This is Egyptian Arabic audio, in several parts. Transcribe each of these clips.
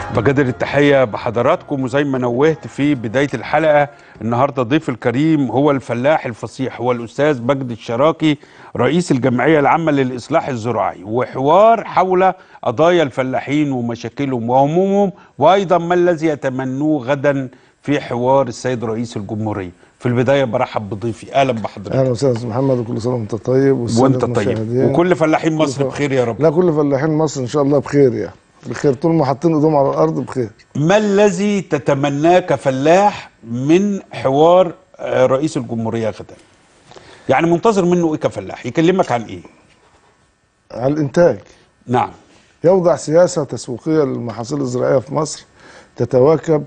بجدد التحية بحضراتكم وزي ما نوهت في بداية الحلقة النهاردة ضيف الكريم هو الفلاح الفصيح هو الأستاذ مجدي الشراكي رئيس الجمعية العامة للإصلاح الزراعي وحوار حول قضايا الفلاحين ومشاكلهم وهمومهم وأيضا ما الذي يتمنوه غدا في حوار السيد رئيس الجمهورية في البداية برحب بضيفي أهلا بحضرتك اهلا وسهلا استاذ محمد وكل سنه وانت طيب والسادة وانت طيب المشاهدين. وكل فلاحين مصر ف- بخير يا رب لا كل فلاحين مصر ان شاء الله بخير يعني بخير طول ما حاطين ايدهم على الارض بخير ما الذي تتمناه كفلاح من حوار آه، رئيس الجمهورية غدا يعني منتظر منه ايه كفلاح يكلمك عن ايه على الانتاج نعم يوضع سياسه تسويقيه للمحاصيل الزراعيه في مصر تتواكب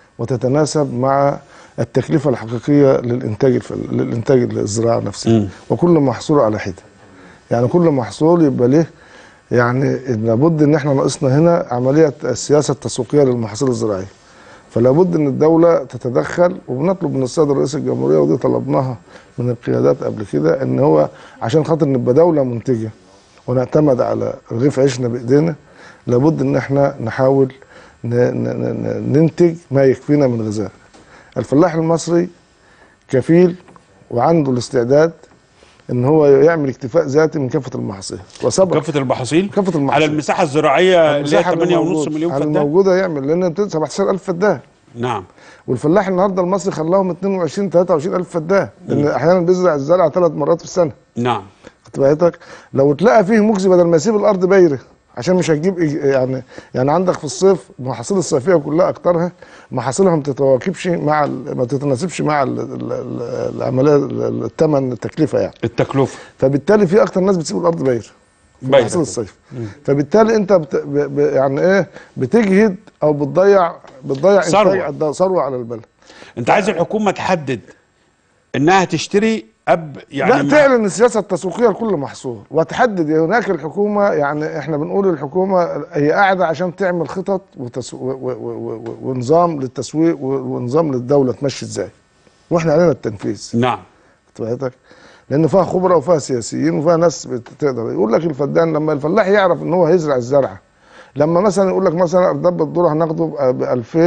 وتتناسب مع التكلفه الحقيقيه للانتاج الفل... للانتاج الزراعي نفسه مم. وكل محصول على حده يعني كل محصول يبقى له يعني لابد ان احنا ناقصنا هنا عمليه السياسه التسويقيه للمحاصيل الزراعيه فلا بد ان الدوله تتدخل وبنطلب من السيد رئيس الجمهوريه ودي طلبناها من القيادات قبل كده ان هو عشان خاطر نبقى دوله منتجه ونعتمد على رغيف عيشنا بايدينا لابد ان احنا نحاول ن- ن- ن- ننتج ما يكفينا من غذاء الفلاح المصري كفيل وعنده الاستعداد ان هو يعمل اكتفاء ذاتي من كافه المحاصيل وسبق كافة المحاصيل كافة المحاصيل. على المساحة الزراعية اللي هي المساحة اللي 8.5 موجود- مليون على فدان الموجوده يعمل لان 17000 فدان نعم والفلاح النهارده المصري خلاهم 22 23000 فدان لان احيانا بيزرع الزرع ثلاث مرات في السنه نعم خدت بالك لو اتلقى فيه مجزي بدل ما يسيب الارض بايره عشان مش هتجيب إج- يعني يعني عندك في الصيف المحاصيل الصيفيه كلها اكترها محاصيلها ما تتواكبش مع ال- ما تتناسبش مع ال- ال- ال- العمليه ال- الثمن التكلفه يعني التكلفة فبالتالي في اكتر ناس بتسيب الارض بايره في بايرة محاصيل كده. الصيف فبالتالي انت بت... ب... ب... يعني ايه بتجهد او بتضيع بتضيع ثروة. انتاج ثروه على البلد انت عايز الحكومة تحدد انها تشتري اب يعني لا ما- تعلن السياسه التسويقيه لكل محصول وتحدد هناك الحكومه يعني احنا بنقول الحكومه هي قاعده عشان تعمل خطط وتسو... و... و... و... و... ونظام للتسويق و... ونظام للدوله تمشي ازاي واحنا علينا التنفيذ نعم خدت بالك؟ لان فيها خبراء وفيها سياسيين وفيها ناس بتقدر يقول لك الفدان لما الفلاح يعرف ان هو هيزرع الزرعه لما مثلا يقول لك مثلا ارداب الذره هناخده ب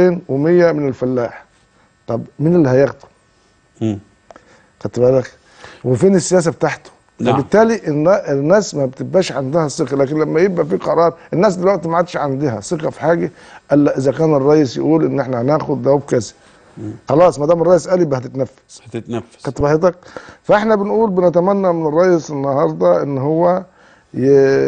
2100 من الفلاح طب مين اللي هياخده؟ مم. خدت بالك؟ وفين السياسه بتاعته؟ نعم. فبالتالي النا- الناس ما بتبقاش عندها ثقه لكن لما يبقى في قرار الناس دلوقتي ما عادش عندها ثقه في حاجه الا اذا كان الرئيس يقول ان احنا هناخد ده بكذا خلاص ما دام الرئيس قال يبقى هتتنفذ هتتنفس خدت بحضرتك فاحنا بنقول بنتمنى من الرئيس النهارده ان هو ي...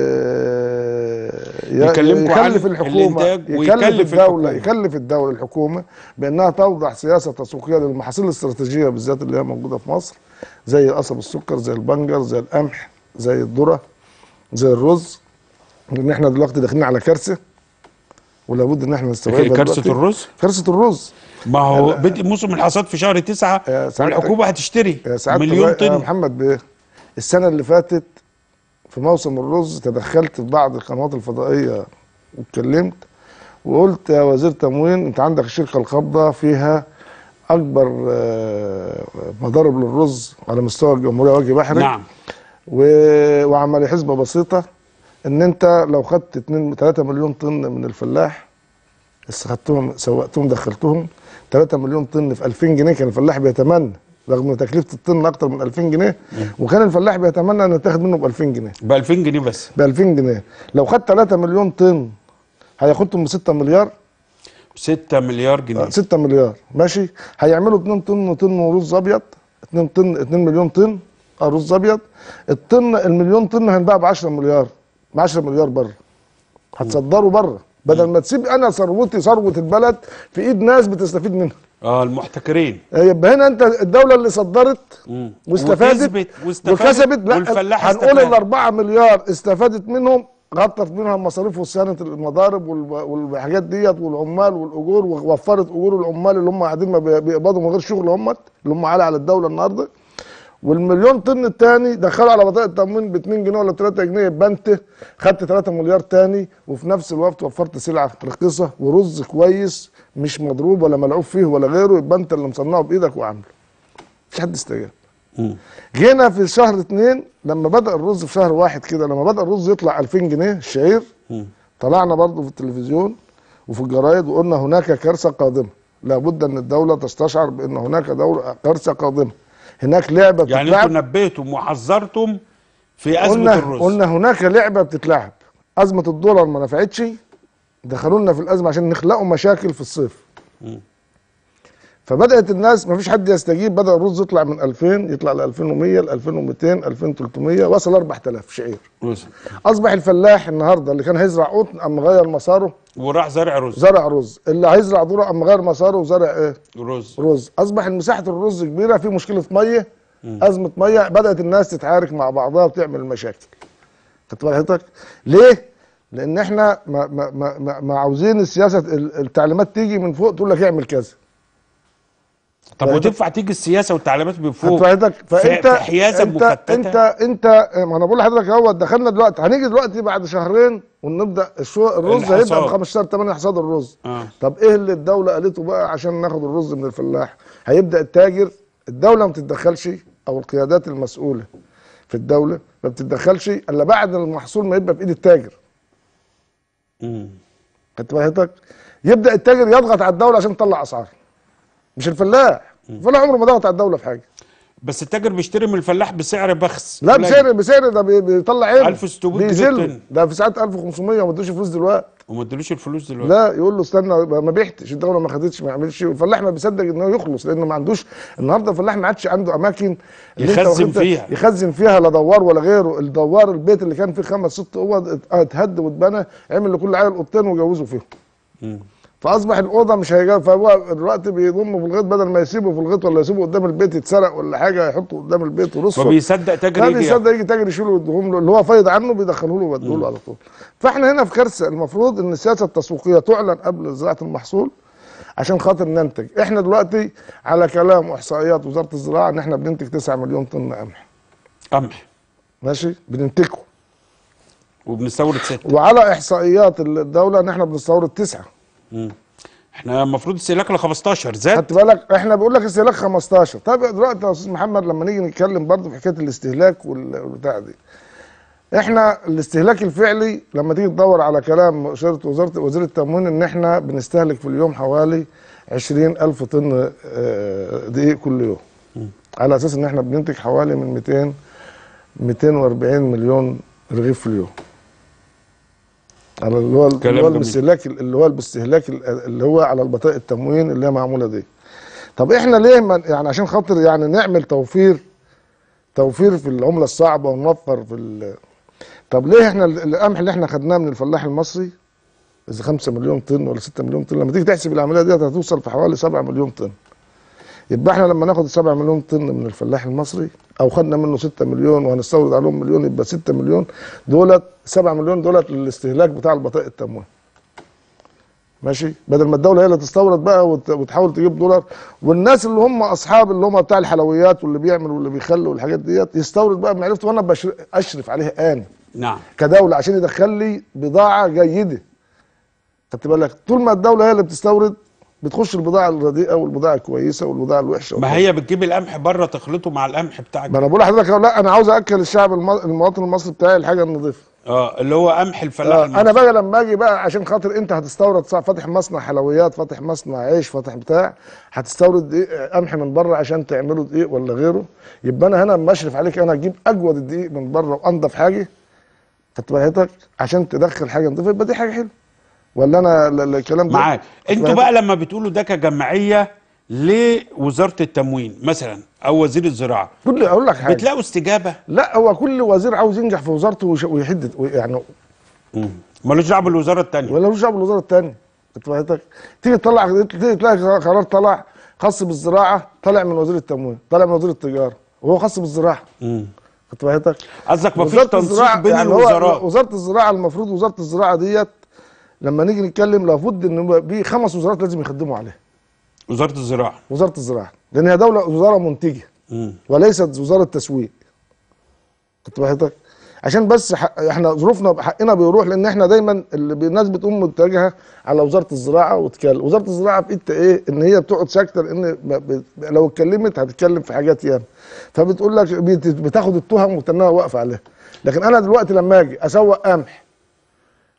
ي... يكلمكوا عن يكلف الحكومه الإنتاج يكلف ويكلف الدوله الحكومة. يكلف الدوله الحكومه بانها توضع سياسه تسويقيه للمحاصيل الاستراتيجيه بالذات اللي هي موجوده في مصر زي قصب السكر زي البنجر زي القمح زي الذره زي الرز لان احنا دلوقتي داخلين على كارثه ولابد ان احنا نستوعبها كارثة دلوقتي. الرز كارثه الرز ما هو بدء موسم الحصاد في شهر تسعة يا سعادتك- والحكومة هتشتري يا سعادة مليون الرئي- يا طن محمد بيه السنة اللي فاتت في موسم الرز تدخلت في بعض القنوات الفضائية واتكلمت وقلت يا وزير تموين انت عندك الشركة القابضة فيها أكبر آه، مضارب للرز على مستوى الجمهورية وجه بحري نعم و- وعمل حسبة بسيطة ان انت لو خدت 2 3 مليون طن من الفلاح بس خدتهم سوقتهم دخلتهم 3 مليون طن في 2000 جنيه كان الفلاح بيتمنى رغم ان تكلفه الطن اكتر من 2000 جنيه وكان الفلاح بيتمنى ان تاخد منه ب 2000 جنيه ب 2000 جنيه بس ب 2000 جنيه لو خدت 3 مليون طن هياخدهم ب 6 مليار 6 مليار جنيه 6 مليار ماشي هيعملوا 2 طن وطن رز ابيض 2 طن 2 مليون طن آه، رز ابيض الطن المليون طن هينباع ب 10 مليار ب 10 مليار بره هتصدروا بره بدل ما تسيب انا ثروتي ثروه البلد في ايد ناس بتستفيد منها اه المحتكرين يبقى هنا انت الدوله اللي صدرت مم. واستفادت وكسبت واستفادت وكسبت لا والفلاح هنقول استفاد. ال 4 مليار استفادت منهم غطت منها المصاريف وصيانه المضارب والب- والحاجات ديت والعمال والاجور ووفرت اجور العمال اللي هم قاعدين ما بي- بيقبضوا من غير شغل هم اللي هم عالي على الدوله النهارده والمليون طن الثاني دخلوا على بطاقه التموين ب 2 جنيه ولا 3 جنيه يبقى انت خدت 3 مليار تاني وفي نفس الوقت وفرت سلعه رخيصه ورز كويس مش مضروب ولا ملعوب فيه ولا غيره يبقى انت اللي مصنعه بايدك وعامله مفيش حد استجاب مم. جينا في شهر اتنين لما بدا الرز في شهر واحد كده لما بدا الرز يطلع 2000 جنيه الشعير مم. طلعنا برضو في التلفزيون وفي الجرايد وقلنا هناك كارثه قادمه لابد ان الدوله تستشعر بان هناك دولة كارثه قادمه هناك لعبه يعني بتتلعب انتم نبهتم وحذرتم في ازمه قلنا الرز قلنا هناك لعبه بتتلعب ازمه الدولار ما نفعتش دخلوا لنا في الازمه عشان نخلقوا مشاكل في الصيف فبدات الناس ما فيش حد يستجيب بدا الرز يطلع من 2000 يطلع ل 2100 ل 2200 2300 وصل 4000 شعير رز اصبح الفلاح النهارده اللي كان هيزرع قطن اما غير مساره وراح زرع رز زرع رز اللي هيزرع ذره اما غير مساره وزرع ايه رز رز اصبح مساحه الرز كبيره في مشكله ميه ازمه ميه بدات الناس تتعارك مع بعضها وتعمل مشاكل خدت بال حضرتك ليه لان احنا ما ما ما, ما, ما عاوزين السياسه ال- التعليمات تيجي من فوق تقول لك اعمل كذا طب وتنفع تيجي السياسه والتعليمات من خدت فوق بال حضرتك فانت في حيازه انت مفتته انت انت ما انا بقول لحضرتك اهو دخلنا دلوقتي هنيجي دلوقتي بعد شهرين ونبدا الشو الرز الحصاد. هيبدا ب 15 8 حصاد الرز آه. طب ايه اللي الدوله قالته بقى عشان ناخد الرز من الفلاح هيبدا التاجر الدوله ما بتتدخلش او القيادات المسؤوله في الدوله ما بتتدخلش الا بعد المحصول ما يبقى في ايد التاجر مم. خدت بال حضرتك يبدا التاجر يضغط على الدوله عشان تطلع اسعار مش الفلاح الفلاح عمره ما ضغط على الدوله في حاجه بس التاجر بيشتري من الفلاح بسعر بخس لا قليل. بسعر بسعر ده بي- بيطلع عينه 1600 جنيه بيذله الطن. ده في ساعات 1500 وما ادوش فلوس دلوقتي وما ادلوش الفلوس دلوقتي لا يقول له استنى ما بيحتش الدوله ما خدتش ما يعملش والفلاح ما بيصدق انه يخلص لانه ما عندوش النهارده الفلاح ما عادش عنده اماكن اللي انت يخزن واخدها- فيها. يخزن فيها لا دوار ولا غيره الدوار البيت اللي كان فيه خمس ست اوض ات- اتهد واتبنى عمل لكل عيل اوضتين وجوزوا فيهم مم. فاصبح الاوضه مش هيجاب فهو دلوقتي بيضمه في الغيط بدل ما يسيبه في الغيط ولا يسيبه قدام البيت يتسرق ولا حاجه يحطه قدام البيت ورصه فبيصدق تاجر كان يجي يصدق يجي تاجر يشيله ويديهم له اللي هو فايض عنه بيدخله له ويديه له على طول فاحنا هنا في كارثه المفروض ان السياسه التسويقيه تعلن قبل زراعه المحصول عشان خاطر ننتج احنا دلوقتي على كلام واحصائيات وزاره الزراعه ان احنا بننتج 9 مليون طن قمح قمح ماشي بننتجه وبنستورد ستة وعلى احصائيات الدوله ان احنا بنستورد تسعه مم. احنا المفروض استهلاك ل 15 زاد خدت بالك احنا بيقول لك استهلاك 15 طب دلوقتي يا استاذ محمد لما نيجي نتكلم برضه في حكايه الاستهلاك وال- والبتاع دي احنا الاستهلاك الفعلي لما تيجي تدور على كلام مؤشرة وزاره وزير التموين ان احنا بنستهلك في اليوم حوالي 20 الف طن آه، دقيق كل يوم على اساس ان احنا بننتج حوالي من 200 240 مليون رغيف في اليوم على اللي هو اللي كلام هو جميل. الاستهلاك اللي هو الاستهلاك اللي هو على البطاقه التموين اللي هي معموله دي طب احنا ليه ما يعني عشان خاطر يعني نعمل توفير توفير في العمله الصعبه ونوفر في ال- طب ليه احنا ال- القمح اللي احنا خدناه من الفلاح المصري اذا 5 مليون طن ولا 6 مليون طن لما تيجي تحسب العمليه دي هتوصل في حوالي 7 مليون طن يبقى احنا لما ناخد 7 مليون طن من الفلاح المصري او خدنا منه 6 مليون وهنستورد عليهم مليون يبقى 6 مليون دولت 7 مليون دولت للاستهلاك بتاع البطاقه التموين ماشي بدل ما الدوله هي اللي تستورد بقى وت- وتحاول تجيب دولار والناس اللي هم اصحاب اللي هم بتاع الحلويات واللي بيعمل واللي بيخلي والحاجات ديت يستورد بقى بمعرفته وانا بشر- اشرف عليه انا نعم كدوله عشان يدخل لي بضاعه جيده خدت بالك طول ما الدوله هي اللي بتستورد بتخش البضاعه الرديئه والبضاعه الكويسه والبضاعه الوحشه ما هي بتجيب القمح بره تخلطه مع القمح بتاعك ما انا بقول لحضرتك أهو، لا انا عاوز اكل الشعب الم- المواطن المصري بتاعي الحاجه النظيفه اه اللي هو قمح الفلاح آه المصري. انا بقى لما اجي بقى عشان خاطر انت هتستورد صح فاتح مصنع حلويات فاتح مصنع عيش فاتح بتاع هتستورد دقيق قمح من بره عشان تعمله دقيق ولا غيره يبقى انا هنا اما اشرف عليك انا اجيب اجود الدقيق من بره وانضف حاجه خدت بالك عشان تدخل حاجه نضيفه يبقى دي حاجه حلوه ولا انا ال- ال- الكلام ده معاك انتوا بالك؟ بقى لما بتقولوا ده كجمعيه لوزاره التموين مثلا او وزير الزراعه كل اقول لك حاجه بتلاقوا استجابه لا هو كل وزير عاوز ينجح في وزارته ويش- ويحد يعني ملوش دعوه بالوزاره الثانيه ولا ملوش دعوه بالوزاره الثانيه خدت بالك تيجي تطلع تيجي تلاقي قرار طلع خاص بالزراعه طالع من وزير التموين طالع من وزير التجاره وهو خاص بالزراعه خدت بالك قصدك مفيش وزارة تنسيق الزراعة- بين يعني هو الوزارات وزاره الزراعه المفروض وزاره الزراعه ديت لما نيجي نتكلم لابد ان يبقى في خمس وزارات لازم يخدموا عليها وزاره الزراعه وزاره الزراعه لان هي دوله وزاره منتجه مم. وليست وزاره تسويق خدت بالك عشان بس حق احنا ظروفنا حقنا بيروح لان احنا دايما اللي بي- الناس بتقوم متجهه على وزاره الزراعه وتتكلم وزاره الزراعه في إنت ايه ان هي بتقعد ساكته لان ب- ب- لو اتكلمت هتتكلم في حاجات ياما فبتقول لك بت- بتاخد التهم وتنها واقفه عليها لكن انا دلوقتي لما اجي اسوق قمح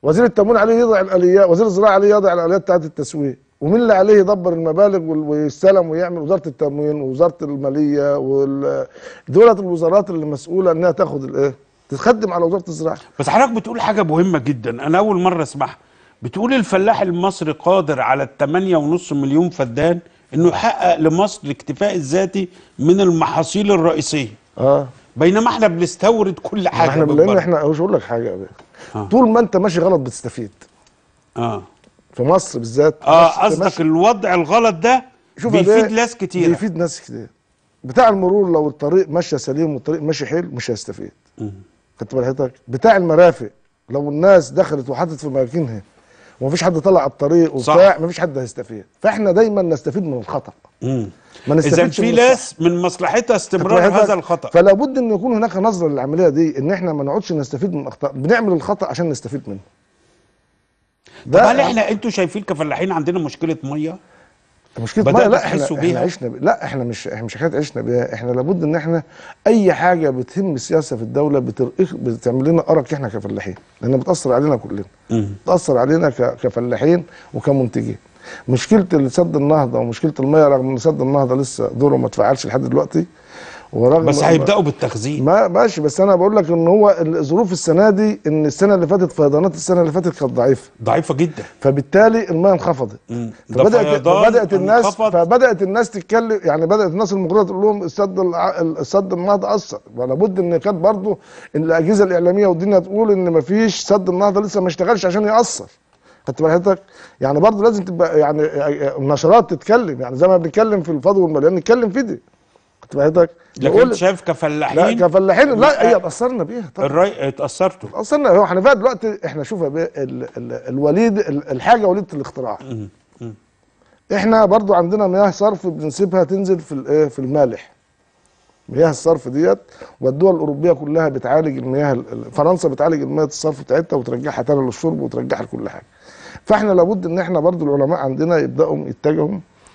وزير التموين عليه يضع الاليات وزير الزراعه عليه يضع الاليات بتاعت التسويق ومين اللي عليه يدبر المبالغ وال- ويستلم ويعمل وزاره التموين ووزاره الماليه وال دولة الوزارات اللي مسؤوله انها تاخد الايه تخدم على وزاره الزراعه بس حضرتك بتقول حاجة مهمة جدا أنا أول مرة أسمعها بتقول الفلاح المصري قادر على الثمانية ونص مليون فدان إنه يحقق لمصر الاكتفاء الذاتي من المحاصيل الرئيسية اه بينما احنا بنستورد كل حاجة احنا من لان بره. احنا مش اقول لك حاجه يا بيه. آه. طول ما انت ماشي غلط بتستفيد اه في مصر بالذات اه ماشي- قصدك ماشي- الوضع الغلط ده شوف يا بيفيد بيه، ناس كتيرة بيفيد ناس كتير بتاع المرور لو الطريق ماشي سليم والطريق ماشي حلو مش هيستفيد مم. خدت بال حضرتك بتاع المرافق لو الناس دخلت وحطت في اماكنها ومفيش حد طلع على الطريق صح. وبتاع مفيش حد هيستفيد فاحنا دايما نستفيد من الخطا مم. ما اذا نستفيدش في من الصح. ناس من مصلحتها خدت استمرار بال حضرتك؟ هذا الخطأ فلا بد ان يكون هناك نظره للعمليه دي ان احنا ما نقعدش نستفيد من الاخطاء بنعمل الخطا عشان نستفيد منه طب هل احنا انتوا شايفين كفلاحين عندنا مشكلة مية؟ مشكله بدأتوا ما لا احنا, تحسوا احنا بيها؟ عشنا ب... لا احنا مش احنا مش حكايه عشنا بيها احنا لابد ان احنا اي حاجه بتهم السياسه في الدوله بترقخ بتعمل لنا ارق احنا كفلاحين لان بتاثر علينا كلنا مم. بتاثر علينا ك... كفلاحين وكمنتجين مشكله سد النهضه ومشكله الميه رغم ان سد النهضه لسه دوره ما اتفعلش لحد دلوقتي ورغم بس هيبدأوا بالتخزين ما ماشي بس انا بقول لك ان هو الظروف السنه دي ان السنه اللي فاتت فيضانات السنه اللي فاتت كانت ضعيفه ضعيفة جدا فبالتالي الميه انخفضت مم. ده فبدات فيضان فبدات الناس انخفض. فبدات الناس تتكلم يعني بدات الناس المقرره تقول لهم السد الع- السد النهضه اثر ولا بد ان كانت برضه ان الاجهزه الاعلاميه والدنيا تقول ان ما فيش سد النهضه لسه ما اشتغلش عشان ياثر خدت بال حضرتك يعني برضه لازم تبقى يعني النشرات تتكلم يعني زي ما بنتكلم في الفضل والمليان نتكلم في دي خدت بال حضرتك لكن نقول- انت شايف لا كفلاحين كفلاحين لا هي اتاثرنا بيها طبعا الرأي اتأثرتوا اصلا هو احنا بقى دلوقتي احنا شوف يا بيه ال- ال- الوليد ال- الحاجه وليده الاختراع مم. مم. احنا برضو عندنا مياه صرف بنسيبها تنزل في الايه في المالح مياه الصرف ديت والدول الاوروبيه كلها بتعالج المياه ال- ال- فرنسا بتعالج المياه الصرف بتاعتها وترجعها تاني للشرب وترجعها لكل حاجه فاحنا لابد ان احنا برضو العلماء عندنا يبداوا يتجهوا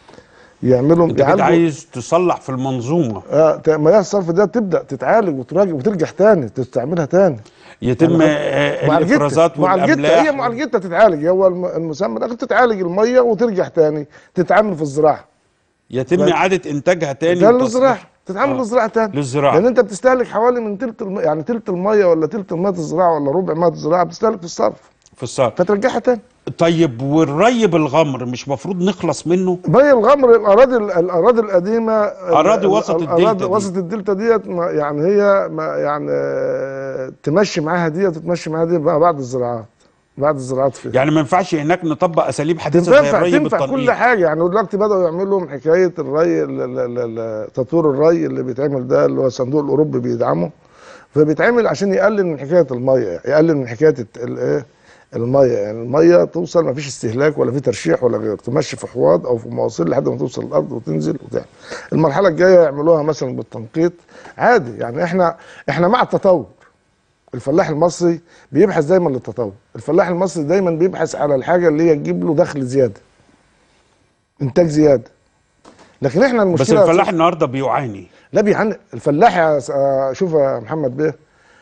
يعملوا انت كده يعالجوا عايز تصلح في المنظومة آه، ت- مياه الصرف ديت تبدا تتعالج وتراجع وترجع تاني تستعملها تاني يتم آه، معالجتها الافرازات معالجتها والاملاح هي معالجتها تتعالج هو الم- المسمى ده تتعالج الميه وترجع تاني تتعامل في الزراعه يتم اعاده انتاجها تاني ده وتصليح. للزراعه تتعامل آه. للزراعه تاني للزراعة. لان انت بتستهلك حوالي من تلت الم... يعني تلت الميه ولا تلت الميه الزراعه ولا ربع ميه الزراعه بتستهلك في الصرف في الصرف فترجعها تاني طيب والري بالغمر مش مفروض نخلص منه ميه الغمر الاراضي الاراضي القديمه أراضي ال- وسط ال- الدلتا الأراضي دي. وسط الدلتا ديت ما- يعني هي ما يعني آه، تمشي معاها ديت وتمشي معاها ديت بقى بعد الزراعات بعد الزراعات فيها يعني ما ينفعش هناك نطبق اساليب حديثه زي تنفع الري تنفع كل بالتنقيط حاجه يعني دلوقتي بداوا يعملوا لهم حكايه الري ال- ال- ال- ال- تطوير الري اللي بيتعمل ده اللي هو الصندوق الاوروبي بيدعمه فبيتعمل عشان يقلل من حكايه الميه يقلل من حكايه الت- الايه الميه يعني الميه توصل ما فيش استهلاك ولا في ترشيح ولا غيره تمشي في حواض او في مواسير لحد ما توصل الارض وتنزل وتعمل المرحله الجايه يعملوها مثلا بالتنقيط عادي يعني احنا احنا مع التطور الفلاح المصري بيبحث دايما للتطور الفلاح المصري دايما بيبحث على الحاجه اللي هي تجيب له دخل زياده انتاج زياده لكن احنا بس المشكله الفلاح النهارده بيعاني لا بيعني الفلاح يا س- آه، شوف يا محمد بيه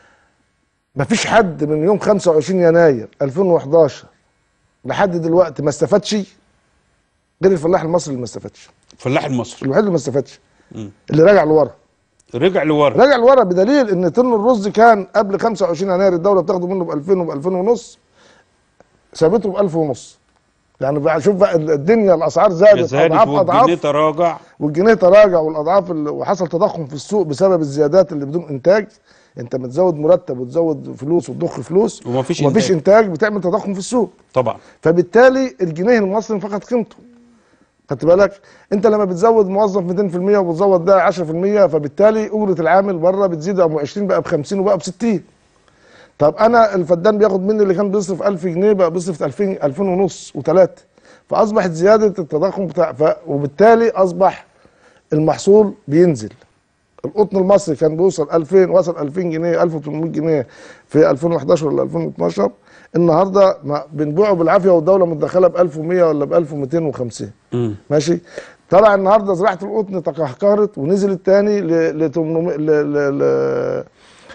مفيش حد من يوم 25 يناير 2011 لحد دلوقتي ما استفادش غير الفلاح المصري اللي ما استفادش الفلاح المصري الوحيد اللي ما استفادش مم. اللي راجع لورا رجع لورا راجع لورا بدليل ان طن الرز كان قبل 25 يناير الدوله بتاخده منه ب 2000 وب 2000 ونص سابته ب 1000 ونص يعني بقى شوف بقى الدنيا الاسعار زادت زادت اضعاف والجنيه اضعاف تراجع والجنيه تراجع والاضعاف اللي وحصل تضخم في السوق بسبب الزيادات اللي بدون انتاج انت بتزود مرتب وتزود فلوس وتضخ فلوس ومفيش ومفيش إنتاج. انتاج بتعمل تضخم في السوق طبعا فبالتالي الجنيه المصري فقد قيمته خدت بالك انت لما بتزود موظف 200% وبتزود ده 10% فبالتالي اجره العامل بره بتزيد ابو 20 بقى ب 50 وبقى ب 60 طب انا الفدان بياخد مني اللي كان بيصرف 1000 جنيه بقى بيصرف 2000 2000 ونص و3 فاصبحت زياده التضخم بتاع ف... وبالتالي اصبح المحصول بينزل القطن المصري كان بيوصل 2000 وصل 2000 جنيه 1800 جنيه في 2011 ولا 2012 النهارده ما بنبيعه بالعافيه والدوله متدخله ب 1100 ولا ب 1250 مم. ماشي طلع النهارده زراعه القطن تقهقرت ونزلت تاني ل ل 800 ل ل ل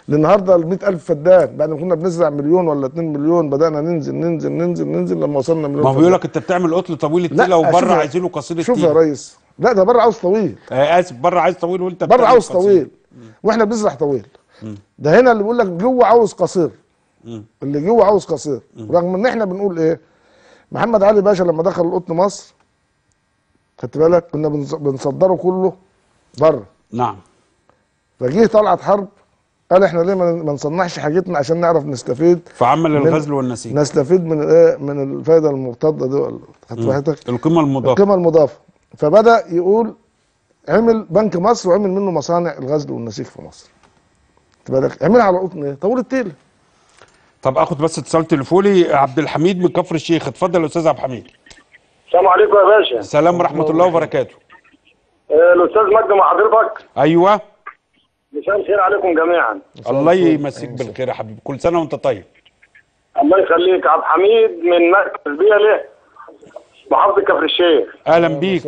النهارده ال 100000 فدان بعد ما كنا بنزرع مليون ولا 2 مليون بدانا ننزل ننزل ننزل ننزل لما وصلنا مليون ما هو فدان. بيقول لك انت بتعمل قطن طويل لا، التيله شوف وبره يا- عايزينه قصير شوف يا التيله ريس لا ده بره عاوز طويل آه اسف بره عايز طويل وانت بره بتعمل عاوز قصير. طويل واحنا بنزرع طويل ده هنا اللي بيقول لك جوه عاوز قصير مم. اللي جوه عاوز قصير رغم ان احنا بنقول ايه محمد علي باشا لما دخل القطن مصر خدت بالك كنا بنص- بنصدره كله بره نعم فجه طلعت حرب قال احنا ليه ما ما نصنعش حاجتنا عشان نعرف نستفيد فعمل من- الغزل والنسيج نستفيد من ايه من الفائده المرتده دي ولا- خدت بالك القيمه المضافه القيمه المضافه فبدا يقول عمل بنك مصر وعمل منه مصانع الغزل والنسيج في مصر خدت بالك عملها على قطن ايه طول التيل طب اخد بس اتصال تليفوني عبد الحميد من كفر الشيخ اتفضل يا استاذ عبد الحميد السلام عليكم يا باشا السلام ورحمه الله وبركاته آه، الاستاذ مجدي مع حضرتك ايوه مساء الخير عليكم جميعا الله يمسيك بالخير يا حبيبي كل سنه وانت طيب الله يخليك عبد الحميد من مركز بيله محافظه كفر الشيخ اهلا بيك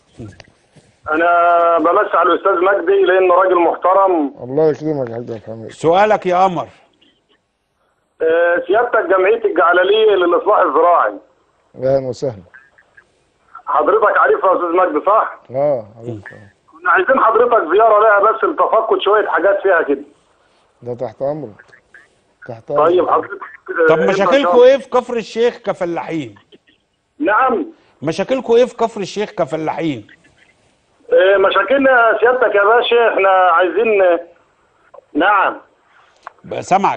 انا بمسي على الاستاذ مجدي لانه راجل محترم الله يكرمك يا حاج عبد الحميد سؤالك يا قمر آه، سيادتك جمعيه الجعلليه للاصلاح الزراعي اهلا وسهلا حضرتك عارفها يا استاذ مجدي صح؟ اه عرفت آه. كنا عايزين حضرتك زياره لها بس لتفقد شويه حاجات فيها كده ده تحت امرك تحت امرك طيب حضرتك آه، طب إيه مشاكلكم النشاط؟ ايه في كفر الشيخ كفلاحين نعم مشاكلكم ايه في كفر الشيخ كفلاحين آه، مشاكلنا سيادتك يا باشا احنا عايزين نعم بقى سامعك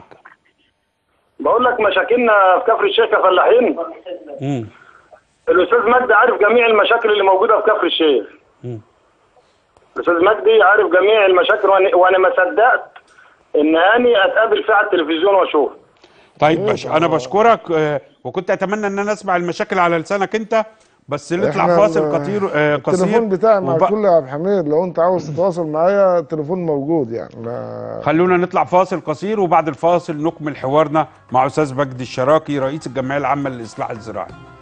بقول لك مشاكلنا في كفر الشيخ كفلاحين امم الاستاذ مجدي عارف جميع المشاكل اللي موجوده في كفر الشيخ مم. الاستاذ مجدي عارف جميع المشاكل وانا, وأنا ما صدقت ان هاني اتقابل فيها على التلفزيون واشوف طيب باش انا بشكرك آه، وكنت اتمنى ان انا اسمع المشاكل على لسانك انت بس نطلع إحنا فاصل ال- قصير آه، قصير التليفون بتاعي مع وب- كل يا عبد الحميد لو انت عاوز تتواصل معايا التليفون موجود يعني ما خلونا نطلع فاصل قصير وبعد الفاصل نكمل حوارنا مع استاذ مجدي الشراكي رئيس الجمعيه العامه للاصلاح الزراعي